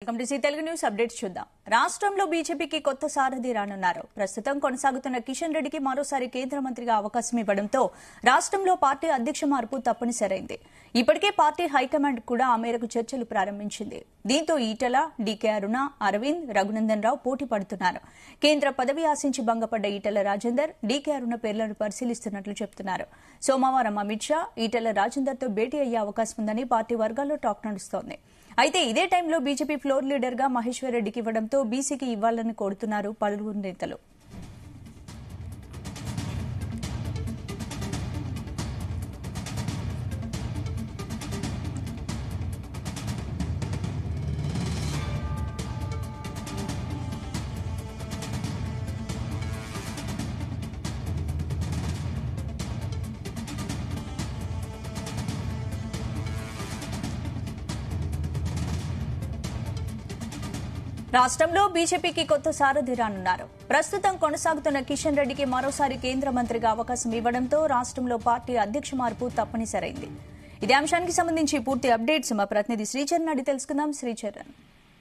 Welcome to Zee Telugu news updates చూద్దాం రాష్ట్రంలో బీజేపీకి కొత్త సారథి రానున్నారు ప్రస్తుతం కొనసాగుతున్న కిషన్ రెడ్డికి మరోసారి కేంద్ర మంత్రిగా అవకాశం ఇవ్వడంతో రాష్ట్రంలో పార్టీ అధ్యక్ష మార్పు తప్పనిసరైంది ఇప్పటికే పార్టీ హైకమాండ్ కూడా ఆ మేరకు చర్చలు ప్రారంభించింది దీంతో ఈటల డీకే అరుణ అరవింద్ రఘునందన్ రావు పోటీ పడుతున్నారు కేంద్ర పదవి ఆశించి భంగపడ్డ ఈటల రాజేందర్ డీకే అరుణ పేర్లను పరిశీలిస్తున్నట్లు చెబుతున్నారు సోమవారం అమిత్ షా ఈటల రాజేందర్తో భేటీ అయ్యే అవకాశం ఉందని పార్టీ వర్గాల్లో టాక్ నడుస్తోంది అయితే ఇదే టైంలో బీజేపీ ఫ్లోర్ లీడర్ గా మహేశ్వర్ రెడ్డికి ఇవ్వడంతో బీసీకి ఇవ్వాలని కోరుతున్నారు పలువురు నేతలు రాష్ట్రంలో బీజేపీకి కొత్త సారథి రానున్నారు ప్రస్తుతం కొనసాగుతున్న కిషన్ రెడ్డికి మరోసారి కేంద్ర మంత్రిగా అవకాశం ఇవ్వడంతో రాష్ట్రంలో పార్టీ అధ్యక్ష మార్పు తప్పనిసరైంది ఇదే అంశానికి సంబంధించి పూర్తి అప్డేట్స్ మా ప్రతినిధి శ్రీచరణ్ అడిగి తెలుసుకుందాం శ్రీచరణ్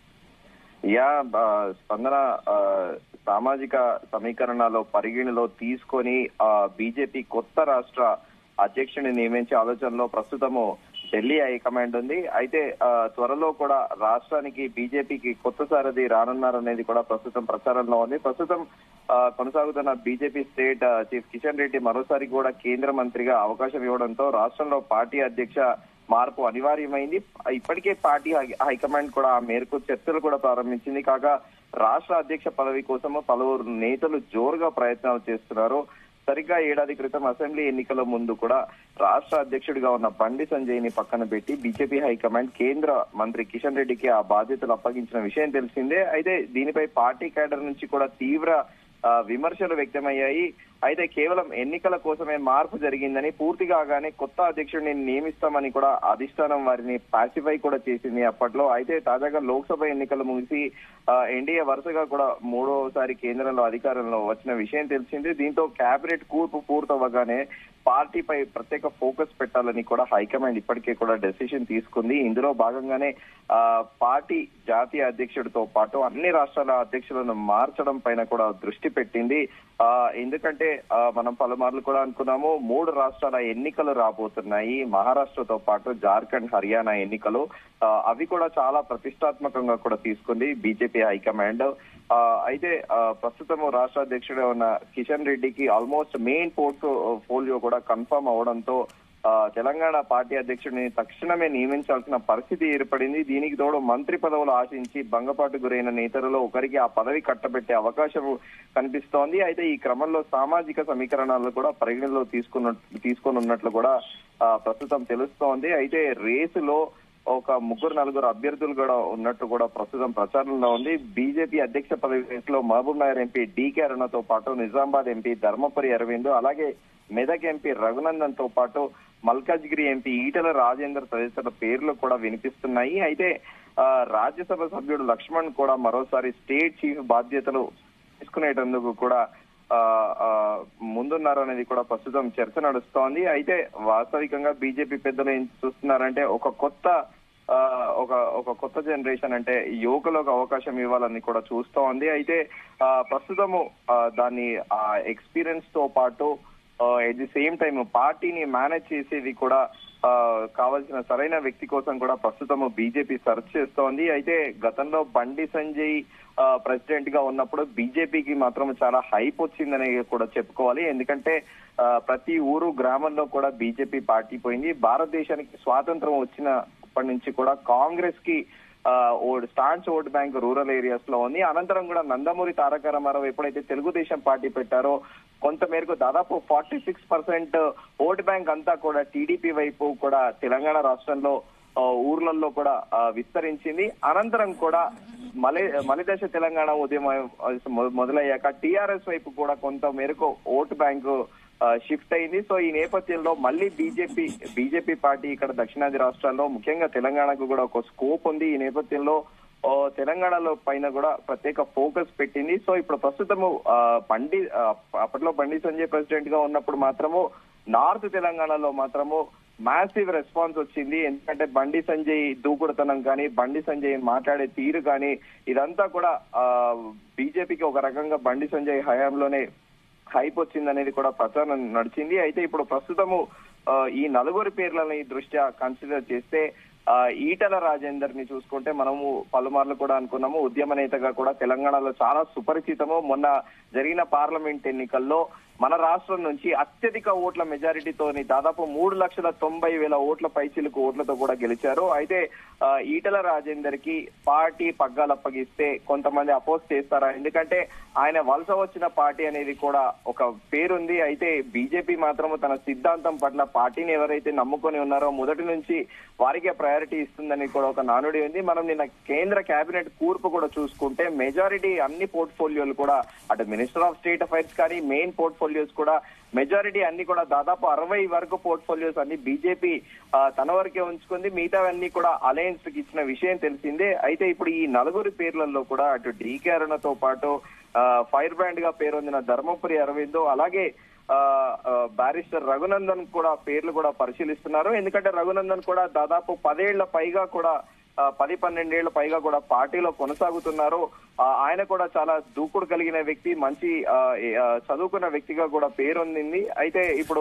యా ఆ, స్పందన ఆ, సామాజిక సమీకరణలో పరిగణలో తీసుకొని ఆ బీజేపీ కొత్త రాష్ట్ర అధ్యక్షుడిని నియమించే ఆలోచనలో ప్రస్తుతము ఢిల్లీ హైకమాండ్ ఉంది అయితే ఆ, త్వరలో కూడా రాష్ట్రానికి బీజేపీకి కొత్త సారథి రానున్నారనేది కూడా ప్రస్తుతం ప్రచారంలో ఉంది ప్రస్తుతం ఆ, కొనసాగుతున్న BJP state uh, chief Kishan Reddy మరోసారి కూడా కేంద్ర మంత్రిగా అవకాశం ఇవ్వడంతో రాష్ట్రంలో పార్టీ అధ్యక్ష మార్పు అనివార్యమైంది ఇప్పటికే పార్టీ హై- హైకమాండ్ కూడా ఆ మేరకు చర్చలు కూడా ప్రారంభించింది కాగా రాష్ట్ర అధ్యక్ష పదవి కోసము పలువురు నేతలు జోరుగా ప్రయత్నాలు చేస్తున్నారు సరిగ్గా ఏడాది క్రితం అసెంబ్లీ ఎన్నికల ముందు కూడా రాష్ట్ర అధ్యక్షుడిగా ఉన్న బండి సంజయ్ ని పక్కన పెట్టి బీజేపీ హైకమాండ్ కేంద్ర మంత్రి కిషన్ రెడ్డికి ఆ బాధ్యతలు అప్పగించిన విషయం తెలిసిందే అయితే దీనిపై పార్టీ కేడర్ నుంచి కూడా తీవ్ర ఆ, విమర్శలు వ్యక్తమయ్యాయి అయితే కేవలం ఎన్నికల కోసమే మార్పు జరిగిందని పూర్తి కాగానే కొత్త అధ్యక్షుడిని నియమిస్తామని కూడా అధిష్టానం వారిని పాసిఫై కూడా చేసింది అప్పట్లో అయితే తాజాగా లోక్సభ ఎన్నికలు ముగిసి ఆ, ఎన్డీఏ వరుసగా కూడా మూడోసారి కేంద్రంలో అధికారంలో వచ్చిన విషయం తెలిసింది దీంతో కేబినెట్ కూర్పు పూర్తవగానే పార్టీపై ప్రత్యేక ఫోకస్ పెట్టాలని కూడా హైకమాండ్ ఇప్పటికే కూడా డెసిషన్ తీసుకుంది ఇందులో భాగంగానే ఆ పార్టీ జాతీయ అధ్యక్షుడితో పాటు అన్ని రాష్ట్రాల అధ్యక్షులను మార్చడం పైన కూడా దృష్టి పెట్టింది ఆ ఎందుకంటే ఆ, మనం పలుమార్లు కూడా అనుకున్నాము మూడు రాష్ట్రాల ఎన్నికలు రాబోతున్నాయి మహారాష్ట్రతో పాటు జార్ఖండ్ హర్యానా ఎన్నికలు ఆ, అవి కూడా చాలా ప్రతిష్టాత్మకంగా కూడా తీసుకుంది బీజేపీ హైకమాండ్ ఆ, అయితే ఆ, ప్రస్తుతం రాష్ట్ర అధ్యక్షుడే ఉన్న కిషన్ రెడ్డికి ఆల్మోస్ట్ మెయిన్ పోర్ట్ఫోలియో కూడా కన్ఫర్మ్ అవడంతో ఆ, తెలంగాణ పార్టీ అధ్యక్షుడిని తక్షణమే నియమించాల్సిన పరిస్థితి ఏర్పడింది దీనికి తోడు మంత్రి పదవులు ఆశించి భంగపాటు గురైన నేతలలో ఒకరికి ఆ పదవి కట్టబెట్టే అవకాశం కనిపిస్తోంది అయితే ఈ క్రమంలో సామాజిక సమీకరణాలను కూడా పరిగణలో తీసుకున్న తీసుకొని ఉన్నట్లు కూడా ఆ, ప్రస్తుతం తెలుస్తోంది అయితే రేసులో ఒక ముగ్గురు నలుగురు అభ్యర్థులు కూడా ఉన్నట్టు కూడా ప్రస్తుతం ప్రచారంలో ఉంది బీజేపీ అధ్యక్ష పదవి రేసులో మహబూబ్ నగర్ ఎంపీ డీకే అరుణతో పాటు నిజామాబాద్ ఎంపీ ధర్మపురి అరవింద్ అలాగే మెదక్ ఎంపీ రఘునందన్ తో పాటు మల్కాజ్గిరి ఎంపీ ఈటల రాజేందర్ తదితరుల పేర్లు కూడా వినిపిస్తున్నాయి అయితే ఆ, రాజ్యసభ సభ్యుడు లక్ష్మణ్ కూడా మరోసారి స్టేట్ చీఫ్ బాధ్యతలు తీసుకునేటందుకు కూడా ఆ, ఆ, ముందున్నారు అనేది కూడా ప్రస్తుతం చర్చ నడుస్తోంది అయితే వాస్తవికంగా బీజేపీ పెద్దలు ఏం చూస్తున్నారంటే ఒక కొత్త ఆ, ఒక ఒక కొత్త జనరేషన్ అంటే యువకులకు అవకాశం ఇవ్వాలని కూడా చూస్తోంది అయితే ఆ, ప్రస్తుతము ఆ, దాన్ని ఆ ఎక్స్పీరియన్స్ తో పాటు ఎట్ ది సేమ్ టైం పార్టీని మేనేజ్ చేసేది కూడా ఆ, కావాల్సిన సరైన వ్యక్తి కోసం కూడా ప్రస్తుతం బీజేపీ సెర్చ్ చేస్తోంది అయితే గతంలో బండి సంజయ్ ప్రెసిడెంట్ గా ఉన్నప్పుడు బీజేపీకి మాత్రం చాలా హైప్ వచ్చిందని కూడా చెప్పుకోవాలి ఎందుకంటే ఆ, ప్రతి ఊరు గ్రామంలో కూడా బీజేపీ పార్టీ పోయింది భారతదేశానికి స్వాతంత్రం వచ్చినప్పటి నుంచి కూడా కాంగ్రెస్ కి ఆ, ఓ- stance vote bank rural areas లో ఉంది అనంతరం కూడా నందమూరి తారక రామారావు ఎప్పుడైతే తెలుగుదేశం పార్టీ పెట్టారో కొంత మేరకు దాదాపు forty six percent vote bank అంతా కూడా టీడీపీ వైపు కూడా తెలంగాణ రాష్ట్రంలో ఆ, ఊర్లలో కూడా ఆ, విస్తరించింది అనంతరం కూడా మలే మలిదశ తెలంగాణ ఉద్యమం ఆ, మొ- మొదలయ్యాక టీఆర్ఎస్ వైపు కూడా కొంత మేరకు ఓటు బ్యాంకు ఆ, షిఫ్ట్ అయింది సో ఈ నేపథ్యంలో మళ్ళీ బీజేపీ బీజేపీ పార్టీ ఇక్కడ దక్షిణాది రాష్ట్రాల్లో ముఖ్యంగా తెలంగాణకు కూడా ఒక స్కోప్ ఉంది ఈ నేపథ్యంలో ఓ, తెలంగాణలో పైన కూడా ప్రత్యేక ఫోకస్ పెట్టింది సో ఇప్పుడు ప్రస్తుతము ఆ, బండి ఆ, అప్పట్లో బండి సంజయ్ ప్రెసిడెంట్ గా ఉన్నప్పుడు మాత్రము నార్త్ తెలంగాణలో మాత్రము మాసివ్ రెస్పాన్స్ వచ్చింది ఎందుకంటే బండి సంజయ్ దూకుడుతనం కానీ బండి సంజయ్ మాట్లాడే తీరు కానీ ఇదంతా కూడా బీజేపీకి ఒక రకంగా బండి సంజయ్ హయాంలోనే హైప్ వచ్చింది అనేది కూడా ప్రచారం నడిచింది అయితే ఇప్పుడు ప్రస్తుతము ఆ, ఈ నలుగురి పేర్లని దృష్ట్యా కన్సిడర్ చేస్తే ఆ, ఈటల రాజేందర్ ని చూసుకుంటే మనము పలుమార్లు కూడా అనుకున్నాము ఉద్యమ నేతగా కూడా తెలంగాణలో చాలా సుపరిచితము మొన్న జరిగిన పార్లమెంట్ ఎన్నికల్లో మన రాష్ట్రం నుంచి అత్యధిక ఓట్ల మెజారిటీతోని దాదాపు మూడు లక్షల తొంభై వేల ఓట్ల పైచిలకు ఓట్లతో కూడా గెలిచారు అయితే ఆ, ఈటల రాజేందర్ కి పార్టీ పగ్గాలు అప్పగిస్తే కొంతమంది అపోజ్ చేస్తారా ఎందుకంటే ఆయన వలస వచ్చిన పార్టీ అనేది కూడా ఒక పేరుంది అయితే బీజేపీ మాత్రం తన సిద్ధాంతం పట్ల పార్టీని ఎవరైతే నమ్ముకొని ఉన్నారో మొదటి నుంచి వారికే ప్రయారిటీ ఇస్తుందని కూడా ఒక నానుడి ఉంది మనం నిన్న కేంద్ర కేబినెట్ కూర్పు కూడా చూసుకుంటే మెజారిటీ అన్ని పోర్ట్ఫోలియోలు కూడా అటు మినిస్టర్ ఆఫ్ స్టేట్ అఫైర్స్ కానీ మెయిన్ పోర్ట్ఫోలియోస్ కూడా మెజారిటీ అన్ని కూడా దాదాపు అరవై వరకు పోర్ట్ఫోలియోస్ అన్ని బీజేపీ తన వరకే ఉంచుకుంది మిగతావన్నీ కూడా అలయన్స్ కి ఇచ్చిన విషయం తెలిసిందే అయితే ఇప్పుడు ఈ నలుగురి పేర్లలో కూడా అటు డీకే అరుణతో పాటు ఆ, ఫైర్ బ్రాండ్ గా పేరొందిన ధర్మపురి అరవిందో అలాగే ఆ, ఆ, బ్యారిస్టర్ రఘునందన్ కూడా పేర్లు కూడా పరిశీలిస్తున్నారు ఎందుకంటే రఘునందన్ కూడా దాదాపు పదేళ్ల పైగా కూడా ఆ, పది పన్నెండేళ్ల పైగా కూడా పార్టీలో కొనసాగుతున్నారు ఆ, ఆయన కూడా చాలా దూకుడు కలిగిన వ్యక్తి మంచి ఆ, ఏ, ఆ, చదువుకున్న వ్యక్తిగా కూడా పేరొందింది అయితే ఇప్పుడు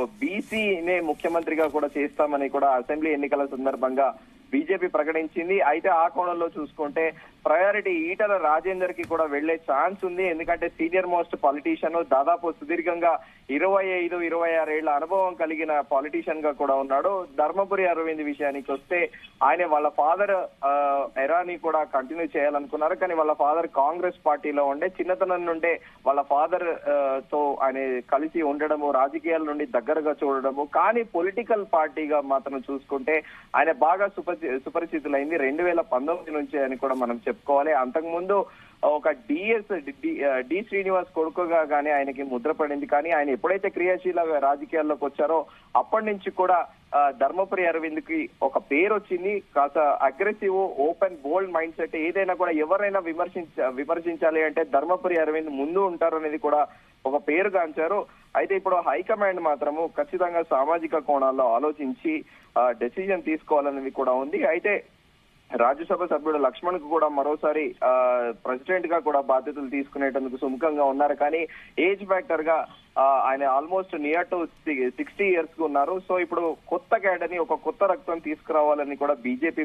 బీసీనే ముఖ్యమంత్రిగా కూడా చేస్తామని కూడా అసెంబ్లీ ఎన్నికల సందర్భంగా బీజేపీ ప్రకటించింది అయితే ఆ కోణంలో చూసుకుంటే ప్రయారిటీ ఈటల రాజేందర్ కి కూడా వెళ్లే ఛాన్స్ ఉంది ఎందుకంటే సీనియర్ మోస్ట్ పాలిటీషియన్ దాదాపు సుదీర్ఘంగా ఇరవై ఐదు ఇరవై ఆరేళ్ల అనుభవం కలిగిన పాలిటీషియన్ గా కూడా ఉన్నాడు ధర్మపురి అరవింద్ విషయానికి వస్తే ఆయన వాళ్ళ ఫాదర్ ఎరాని కూడా కంటిన్యూ చేయాలనుకున్నారు కానీ వాళ్ళ ఫాదర్ కాంగ్రెస్ పార్టీలో ఉండే చిన్నతనం నుండే వాళ్ళ ఫాదర్ తో ఆయన కలిసి ఉండడము రాజకీయాల నుండి దగ్గరగా చూడడము కానీ పొలిటికల్ పార్టీగా మాత్రం చూసుకుంటే ఆయన బాగా సుపరి సుపరిచితులైంది రెండు వేల పంతొమ్మిది నుంచి అని కూడా మనం చెప్పుకోవాలి అంతకుముందు ఒక డిఎస్ డి శ్రీనివాస్ కొడుకుగా గానీ ఆయనకి ముద్ర పడింది కానీ ఆయన ఎప్పుడైతే క్రియాశీల రాజకీయాల్లోకి వచ్చారో అప్పటి నుంచి కూడా ఆ, ధర్మపురి అరవింద్ కి ఒక పేరు వచ్చింది కాస్త aggressive open bold mindset ఏదైనా కూడా ఎవరైనా విమర్శించ విమర్శించాలి అంటే ధర్మపురి అరవింద్ ముందు ఉంటారు అనేది కూడా ఒక పేరు గాంచారు అయితే ఇప్పుడు హైకమాండ్ మాత్రము ఖచ్చితంగా సామాజిక కోణాల్లో ఆలోచించి డెసిజన్ తీసుకోవాలనేది కూడా ఉంది అయితే రాజ్యసభ సభ్యుడు లక్ష్మణ్ కు కూడా మరోసారి ఆ, ప్రెసిడెంట్ గా కూడా బాధ్యతలు తీసుకునేటందుకు సుముఖంగా ఉన్నారు కానీ ఏజ్ ఫ్యాక్టర్ గా ఆ, ఆయన almost near to sixty years కు ఉన్నారు సో ఇప్పుడు కొత్త క్యాడర్ని ఒక కొత్త రక్తం తీసుకురావాలని కూడా బీజేపీ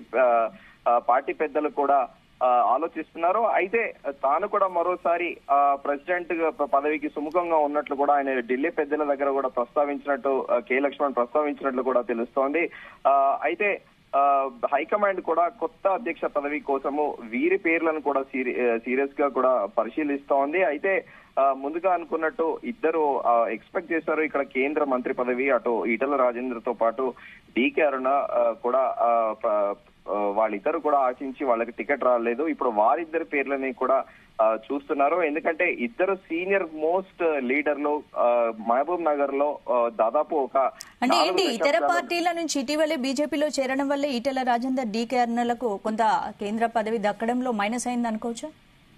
పార్టీ పెద్దలు కూడా ఆ, ఆలోచిస్తున్నారు అయితే తాను కూడా మరోసారి ఆ, ప్రెసిడెంట్ గా ప- పదవికి సుముఖంగా ఉన్నట్లు కూడా ఆయన ఢిల్లీ పెద్దల దగ్గర కూడా ప్రస్తావించినట్టు ఆ, కె లక్ష్మణ్ ప్రస్తావించినట్లు కూడా తెలుస్తోంది ఆ, అయితే ఆ, హైకమాండ్ కూడా కొత్త అధ్యక్ష పదవి కోసము వీరి పేర్లను కూడా సీరియస్ గా కూడా పరిశీలిస్తోంది అయితే ఆ, ముందుగా అనుకున్నట్టు ఇద్దరు ఎక్స్పెక్ట్ చేశారు ఇక్కడ కేంద్ర మంత్రి పదవి అటు ఈటల రాజేంద్ర తో పాటు డీకే అరుణ ఆ, కూడా ఆ, ప- ఆ, వాళ్ళిద్దరు కూడా ఆశించి వాళ్ళకి టికెట్ రాలేదు ఇప్పుడు వారిద్దరి పేర్లని కూడా ఆ, చూస్తున్నారు ఎందుకంటే ఇద్దరు సీనియర్ మోస్ట్ లీడర్లు ఆ, మహబూబ్ నగర్ లో ఆ, దాదాపు ఒక అంటే నాలుగు ఏంటి ఇతర దశాబ్దాల- పార్టీల నుంచి ఇటీవలే బీజేపీలో చేరడం వల్లే ఈటెల రాజేందర్ డీకే అర్నలకు కొంత కేంద్ర పదవి దక్కడంలో మైనస్ అయింది అనుకోవచ్చా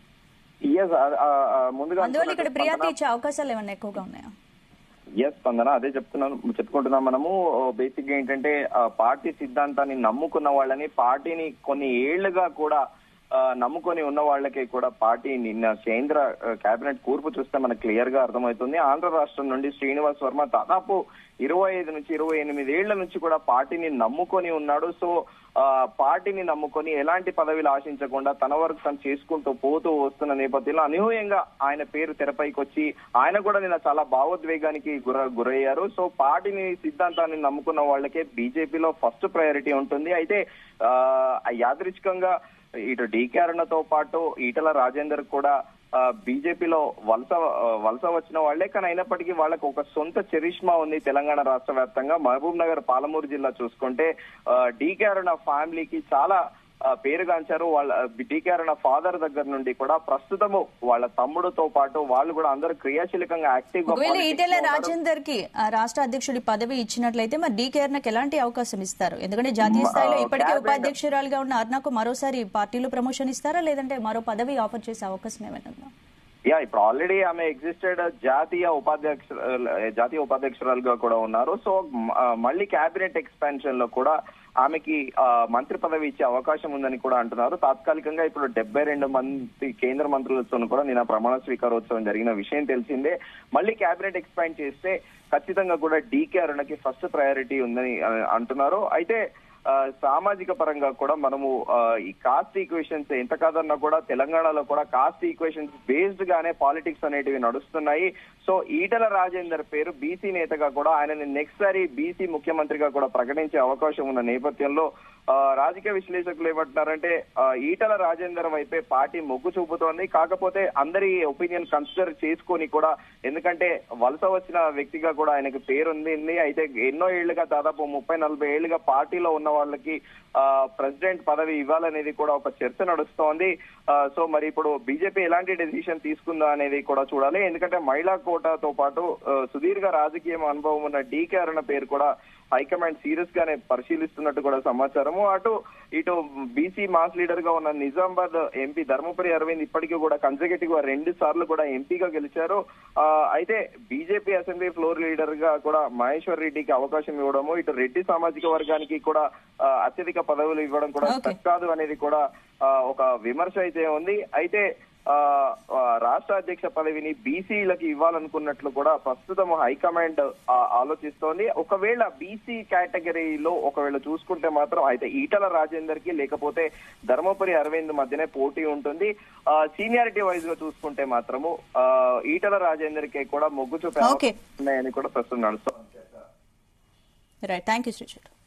Yes, ఆ, ఆ, ఆ, ముందుగా అందువల్ల ఇక్కడ అనుకున్నట్టు ప్రియారిటీ స్పందన- ఇచ్చే అవకాశాలు ఏమైనా ఎక్కువగా ఉన్నాయా ఎస్ స్పందన అదే చెప్తున్నాను చెప్పుకుంటున్నాం మనము బేసిక్ గా ఏంటంటే ఆ, పార్టీ సిద్ధాంతాన్ని నమ్ముకున్న వాళ్ళని పార్టీని కొన్ని ఏళ్లుగా కూడా ఆ, నమ్ముకొని ఉన్న వాళ్ళకి కూడా పార్టీ నిన్న కేంద్ర కేబినెట్ కూర్పు చూస్తే మనకు క్లియర్ గా అర్థమవుతుంది ఆంధ్ర రాష్ట్రం నుండి శ్రీనివాస్ వర్మ దాదాపు ఇరవై ఐదు నుంచి ఇరవై ఎనిమిది ఏళ్ల నుంచి కూడా పార్టీని నమ్ముకొని ఉన్నాడు సో ఆ, పార్టీని నమ్ముకొని ఎలాంటి పదవిలు ఆశించకుండా తన వరకు తను చేసుకుంటూ పోతూ వస్తున్న నేపథ్యంలో అనూహ్యంగా ఆయన పేరు తెరపైకి వచ్చి ఆయన కూడా నిన్న చాలా భావోద్వేగానికి గుర గురయ్యారు సో పార్టీని సిద్ధాంతాన్ని నమ్ముకున్న వాళ్ళకే బీజేపీలో ఫస్ట్ ప్రయారిటీ ఉంటుంది అయితే ఆ యాదృచ్ఛికంగా ఇటు డీకే అరుణతో పాటు ఈటల రాజేందర్ కూడా ఆ, బీజేపీలో వలస ఆ, వలస వచ్చిన వాళ్లే కానీ అయినప్పటికీ వాళ్ళకు ఒక సొంత చరిష్మా ఉంది తెలంగాణ రాష్ట్ర వ్యాప్తంగా మహబూబ్ నగర్ పాలమూరు జిల్లా చూసుకుంటే ఆ, డీకే అరుణ ఫ్యామిలీకి చాలా ఆ, పేరుగాంచారు వాళ్ళ డీకే అరుణ ఫాదర్ దగ్గర నుండి కూడా ప్రస్తుతము వాళ్ళ తమ్ముడుతో పాటు వాళ్ళు కూడా అందరూ క్రియాశీలకంగా యాక్టివ్ గా ఒకవేళ politics ఈటెల లో ఉన్నారు. రాజేందర్ కి ఆ రాష్ట్ర అధ్యక్షుడి పదవి ఇచ్చినట్లయితే మరి డీకే అర్నకు ఎలాంటి అవకాశం ఇస్తారు ఎందుకంటే జాతీయ మ- స్థాయిలో ఇప్పటికే cabinet- ఉపాధ్యక్షురాలుగా ఉన్న అర్నకు మరోసారి పార్టీలో ప్రమోషన్ ఇస్తారా లేదంటే మరో పదవి ఆఫర్ చేసే అవకాశం ఏమైనా ఉందా యా ఇప్పుడు ఆల్రెడీ ఆమె ఎగ్జిస్టెడ్ జాతీయ ఉపాధ్యక్ష జాతీయ ఉపాధ్యక్షురాలుగా కూడా ఉన్నారు సో మ- ఆ, మళ్ళీ కేబినెట్ ఎక్స్పాన్షన్ లో కూడా ఆమెకి ఆ, మంత్రి పదవి ఇచ్చే అవకాశం ఉందని కూడా అంటున్నారు తాత్కాలికంగా ఇప్పుడు డెబ్బై రెండు మంది కేంద్ర మంత్రులతో కూడా నిన్న ప్రమాణ స్వీకారోత్సవం జరిగిన విషయం తెలిసిందే మళ్ళీ కేబినెట్ ఎక్స్పాండ్ చేస్తే ఖచ్చితంగా కూడా డీకే అరుణకి ఫస్ట్ ప్రయారిటీ ఉందని ఆ, అంటున్నారు అయితే ఆ, సామాజిక పరంగా కూడా మనము ఆ, ఈ కాస్ట్ ఈక్వేషన్స్ ఎంత కాదన్నా కూడా తెలంగాణలో కూడా కాస్ట్ ఈక్వేషన్స్ బేస్డ్ గానే పాలిటిక్స్ అనేటివి నడుస్తున్నాయి సో ఈటల రాజేందర్ పేరు బీసీ నేతగా కూడా ఆయనని నెక్స్ట్ సారి బీసీ ముఖ్యమంత్రిగా కూడా ప్రకటించే అవకాశం ఉన్న నేపథ్యంలో ఆ, రాజకీయ విశ్లేషకులు ఏమంటున్నారంటే ఆ, ఈటల రాజేందర్ వైపే పార్టీ మొగ్గు చూపుతోంది కాకపోతే అందరి ఒపీనియన్ కన్సిడర్ చేసుకొని కూడా ఎందుకంటే వలస వచ్చిన వ్యక్తిగా కూడా ఆయనకు పేరుంది అయితే ఎన్నో ఏళ్లుగా దాదాపు ముప్పై నలభై ఏళ్లుగా పార్టీలో ఉన్న వాళ్ళకి ఆ, ప్రెసిడెంట్ పదవి ఇవ్వాలనేది కూడా ఒక చర్చ నడుస్తోంది ఆ, సో మరి ఇప్పుడు బీజేపీ ఎలాంటి డెసిషన్ తీసుకుందా అనేది కూడా చూడాలి ఎందుకంటే మహిళా కోటాతో పాటు ఆ, సుదీర్ఘ రాజకీయ అనుభవం ఉన్న డీకే అరుణ పేరు కూడా హైకమాండ్ సీరియస్ గానే పరిశీలిస్తున్నట్టు కూడా సమాచారము అటు ఇటు బీసీ మాస్ లీడర్ గా ఉన్న నిజామాబాద్ ఎంపీ ధర్మపురి అరవింద్ ఇప్పటికీ కూడా కన్సర్వేటివ్ గా రెండు సార్లు కూడా ఎంపీగా గెలిచారు ఆ, అయితే బీజేపీ అసెంబ్లీ ఫ్లోర్ లీడర్ గా కూడా మహేశ్వర్ రెడ్డికి అవకాశం ఇవ్వడము ఇటు రెడ్డి సామాజిక వర్గానికి కూడా ఆ, అత్యధిక పదవులు ఇవ్వడం కూడా Okay. కాదు అనేది కూడా ఆ, ఒక విమర్శ అయితే ఉంది అయితే ఆ, ఆ, రాష్ట్ర అధ్యక్ష పదవిని బీసీలకి ఇవ్వాలనుకున్నట్లు కూడా ప్రస్తుతం హైకమాండ్ ఆ, ఆలోచిస్తోంది ఒకవేళ బీసీ కేటగిరీలో ఒకవేళ చూసుకుంటే మాత్రం అయితే ఈటల రాజేందర్ కి లేకపోతే ధర్మపురి అరవింద్ మధ్యనే పోటీ ఉంటుంది సీనియారిటీ వైజ్ గా చూసుకుంటే మాత్రము ఆ, ఈటల రాజేందర్ కి కూడా మొగ్గు చూపే Okay. అవకాశాలు ఉన్నాయని కూడా ప్రస్తుతం నడుస్తోంది రైట్ థ్యాంక్ యూ శ్రీచర్